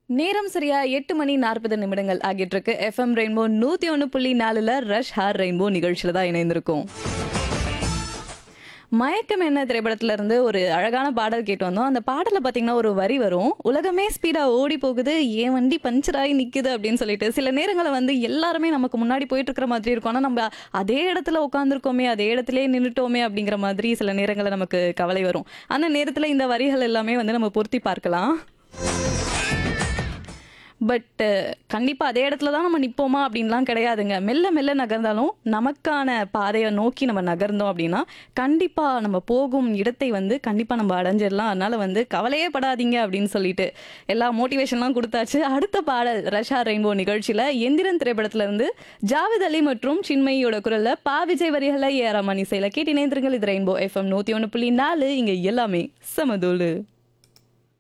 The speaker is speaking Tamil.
நேரம் சரியா எட்டு மணி நாற்பது நிமிடங்கள் ஆகிட்டு இருக்கு எஃப்எம் ரெயின்போ நூத்தி ஒன்று புள்ளி நாலுல ரஷ் ஹார் ரெயின்போ நிகழ்ச்சியில தான் இணைந்திருக்கோம் மயக்கம் என்ன திரைப்படத்துல இருந்து ஒரு அழகான பாடல் கேட்டு வந்தோம் அந்த பாடல பாத்தீங்கன்னா ஒரு வரி வரும் உலகமே ஸ்பீடா ஓடி போகுது ஏன் வண்டி பஞ்சர் ஆகி நிக்குது அப்படின்னு சொல்லிட்டு சில நேரங்களில் வந்து எல்லாருமே நமக்கு முன்னாடி போயிட்டு இருக்கிற மாதிரி இருக்கும் ஆனா நம்ம அதே இடத்துல உட்காந்துருக்கோமே அதே இடத்துலயே நின்னுட்டோமே அப்படிங்கிற மாதிரி சில நேரங்களில் நமக்கு கவலை வரும் அந்த நேரத்துல இந்த வரிகள் எல்லாமே வந்து நம்ம பொருத்தி பார்க்கலாம் பட் கண்டிப்பாக அதே இடத்துல தான் நம்ம நிற்போமா அப்படின்லாம் கிடையாதுங்க மெல்ல மெல்ல நகர்ந்தாலும் நமக்கான பாதையை நோக்கி நம்ம நகர்ந்தோம் அப்படின்னா கண்டிப்பாக நம்ம போகும் இடத்தை வந்து கண்டிப்பாக நம்ம அடைஞ்சிடலாம் அதனால வந்து கவலையே படாதீங்க அப்படின்னு சொல்லிட்டு எல்லா மோட்டிவேஷன்லாம் கொடுத்தாச்சு அடுத்த பாடல் ரஷா ரெயின்போ நிகழ்ச்சியில் எந்திரன் திரைப்படத்துல இருந்து ஜாவித் அலி மற்றும் சின்மயியோட குரல்ல பா விஜய் வரிகளை ஏறாமணி இசையில் கேட்டு இணைந்திருங்கள் இது ரெயின்போ எஃப்எம் நூற்றி ஒன்று புள்ளி நாலு இங்கே எல்லாமே சமதோலு